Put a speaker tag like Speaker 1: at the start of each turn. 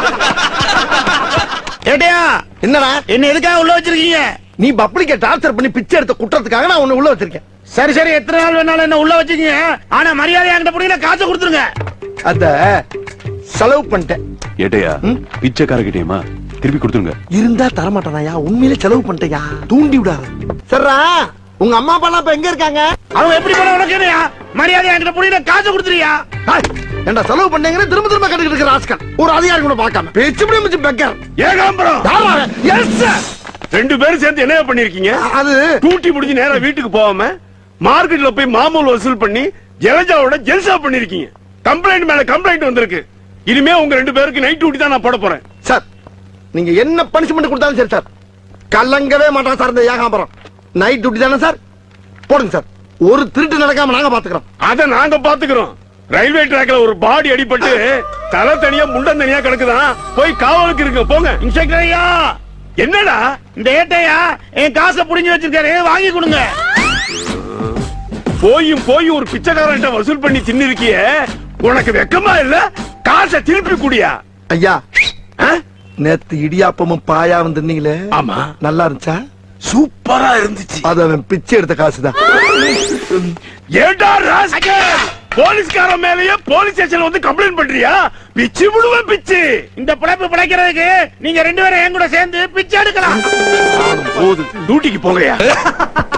Speaker 1: ஏட்டையா
Speaker 2: என்னடா
Speaker 1: என்ன எதுக்காக உள்ள வச்சிருக்கீங்க
Speaker 2: நீ பப்ளிக்க டார்ச்சர் பண்ணி பிச்சை எடுத்த குற்றத்துக்காக நான் உன்னை உள்ள வச்சிருக்கேன்
Speaker 1: சரி சரி எத்தனை நாள் வேணாலும் என்ன உள்ள வச்சுக்கீங்க ஆனா மரியாதை என்கிட்ட புரியல காசு கொடுத்துருங்க
Speaker 2: அத செலவு பண்ணிட்டேன்
Speaker 3: ஏட்டையா
Speaker 2: ம்?
Speaker 3: பிச்சைக்காரகிட்டேமா திருப்பி கொடுத்துருங்க
Speaker 2: இருந்தா தரமாட்டானாயா உண்மையிலே செலவு பண்ணிட்டேயா தூண்டி விடாத சரிடா உங்க அம்மா அப்பா எல்லாம் இப்ப எங்க இருக்காங்க
Speaker 1: அவங்க எப்படி பண்ண உனக்கு என்னையா மரியாதை என்கிட்ட புரியல காசு கொடுத்துறியா
Speaker 2: ஹாய், ஏன்டா செலவு பண்ணீங்கன்னு திரும்ப திரும்ப கட்டுக்கிட்டு இருக்கிற ராஸ்கல் ஒரு அதிகாரி கூட பார்க்காம பேச்சு முடிய மிச்சு பெக்கர்
Speaker 4: ஏகாம்பரம்
Speaker 2: எஸ்
Speaker 4: ரெண்டு பேரும் சேர்ந்து என்ன பண்ணிருக்கீங்க
Speaker 2: அது
Speaker 4: டூட்டி முடிஞ்சு நேரா வீட்டுக்கு போகாம மார்க்கெட்ல போய் மாமூல் வசூல் பண்ணி ஜலஜாவோட ஜெல்சா பண்ணிருக்கீங்க கம்ப்ளைண்ட் மேல கம்ப்ளைண்ட் வந்திருக்கு இனிமே உங்க ரெண்டு பேருக்கு நைட் டியூட்டி தான் நான் போட போறேன்
Speaker 2: சார் நீங்க என்ன பனிஷ்மெண்ட் கொடுத்தாலும் சரி சார் கலங்கவே மாட்டான் சார் இந்த ஏகாம்பரம் நைட் டியூட்டி தானே சார் போடுங்க சார் ஒரு திருட்டு நடக்காம நாங்க பாத்துக்கிறோம்
Speaker 4: அத நாங்க பாத்துக்கிறோம் ரயில்வே ட்ராக்ல ஒரு பாடி அடிபட்டு தலை தனியா முண்டம் தனியா கிடக்குதான் போய் காவலுக்கு இருக்கு போங்க
Speaker 1: இன்ஸ்பெக்டர் ஐயா
Speaker 4: என்னடா
Speaker 1: இந்த ஏட்டையா என் காசை புடிஞ்சு வச்சிருக்காரு வாங்கி கொடுங்க
Speaker 4: போயும் போய் ஒரு பிச்சைக்காரன்ட்ட வசூல் பண்ணி தின்னு இருக்கியே உனக்கு வெக்கமா இல்ல காசை திருப்பி குடியா
Speaker 2: ஐயா
Speaker 4: ஆ?
Speaker 2: நேத்து இடியாப்பமும் பாயா வந்திருந்தீங்களே
Speaker 4: ஆமா.
Speaker 2: நல்லா இருந்துச்சா
Speaker 4: சூப்பரா இருந்துச்சு
Speaker 2: அது அவன் பிச்சை எடுத்த காசுதான்
Speaker 4: ஏண்டா ராஸ்கல் போலீஸ்காரன் மேலயே போலீஸ் ஸ்டேஷன்ல வந்து கம்ப்ளைண்ட் பண்றியா பிச்சு விடுவேன் பிச்சு
Speaker 1: இந்த பிழைப்பு பிழைக்கிறதுக்கு நீங்க ரெண்டு பேரும் என் கூட சேர்ந்து பிச்சை எடுக்கலாம்
Speaker 4: போதும் டியூட்டிக்கு போங்கயா